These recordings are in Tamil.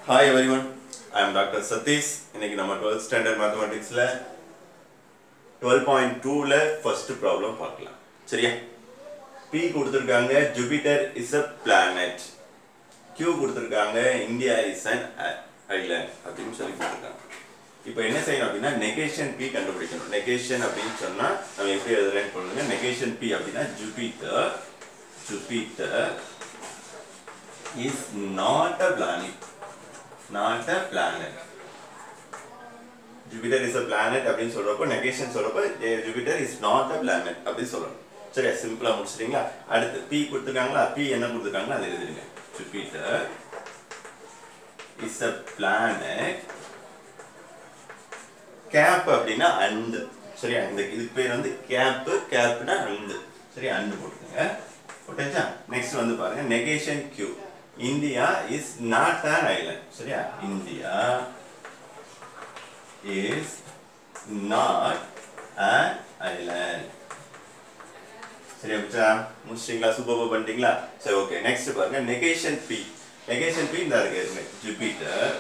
Hi everyone I am doctor Satish இன்னைக்கு நம்ம டுவெல்த் ஸ்டாண்டர்ட் மேத்தமெட்டிக்ஸில் டுவெல் பாயிண்ட் டூவில் ஃபர்ஸ்ட் ப்ராப்ளம் பார்க்கலாம் சரியா பி கொடுத்துருக்காங்க Jupiter is a planet Q கொடுத்துருக்காங்க இந்தியா இஸ் அன் ஐலாண்ட் அப்படின்னு சொல்லி கொடுத்துருக்காங்க இப்போ என்ன செய்யணும் அப்படின்னா நெகேஷன் பி கண்டுபிடிக்கணும் நெகேஷன் அப்படின்னு சொன்னால் நம்ம எப்படி எழுதுறேன்னு சொல்லுங்க நெகேஷன் பி அப்படின்னா Jupiter Jupiter is not a planet not a planet Jupiter is a planet அப்படின்னு சொல்றப்போ நெகேஷன் சொல்றப்போ Jupiter is not a planet அப்படின்னு சொல்லணும் சரியா சிம்பிளா முடிச்சிட்டீங்களா அடுத்து பி கொடுத்துருக்காங்களா பி என்ன கொடுத்துருக்காங்களோ அதை எழுதிருங்க Jupiter is a planet cap அப்படின்னா அண்டு சரியா இந்த இதுக்கு பேர் வந்து கேப்பு கேப்னா அண்டு சரியா அண்டு போட்டுக்கோங்க போட்டாச்சா நெக்ஸ்ட் வந்து பாருங்க negation Q India is not an island சரியா India is not an island சரியா புச்சா முடிச்சிட்டீங்களா சூப்பர் பண்ணிட்டீங்களா சரி ஓகே நெக்ஸ்ட் பாருங்க நெகேஷன் பி நெகேஷன் பி இந்த இருக்கு Jupiter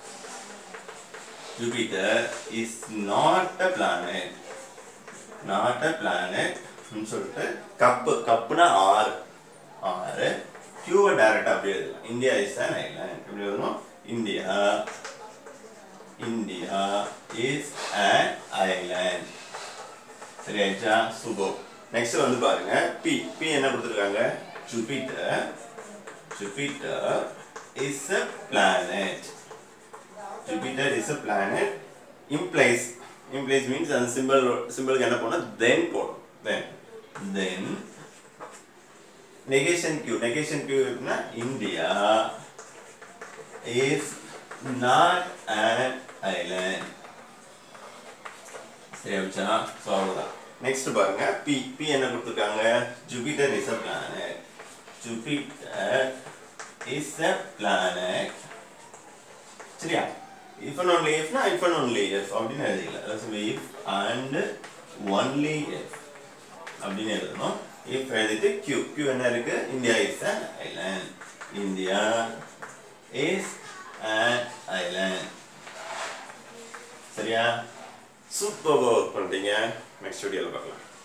Jupiter is not a planet. Not a planet. ன்னு சொல்லிட்டு கப்பு கப்புனா ஆறு ஆறு கியூவை டைரக்டா அப்படியே எழுதலாம் இந்தியா இஸ் அன் ஐலாண்ட் எப்படி எழுதணும் India India is an island சரியாச்சா சுபோ நெக்ஸ்ட் வந்து பாருங்க பி பி என்ன கொடுத்துருக்காங்க Jupiter Jupiter is a planet Jupiter is a planet implies implies means அந்த symbol symbol என்ன போனா then போடும் then then negation q negation q எப்படின்னா India is not an island சரியா வச்சா ஸோ அவ்வளோதான் நெக்ஸ்ட் பாருங்க பி பி என்ன கொடுத்துருக்காங்க Jupiter is a planet Jupiter is a planet சரியா if and only if னா if and only if அப்படின்னு எழுதிக்கலாம் அதாவது if and only if அப்படின்னு எழுதணும் if எழுதிட்டு q q என்ன இருக்கு India is an island India is an island சரியா சூப்பர் ஒர்க் பண்ணிட்டீங்க நெக்ஸ்ட் வீடியோவில் பார்க்கலாம்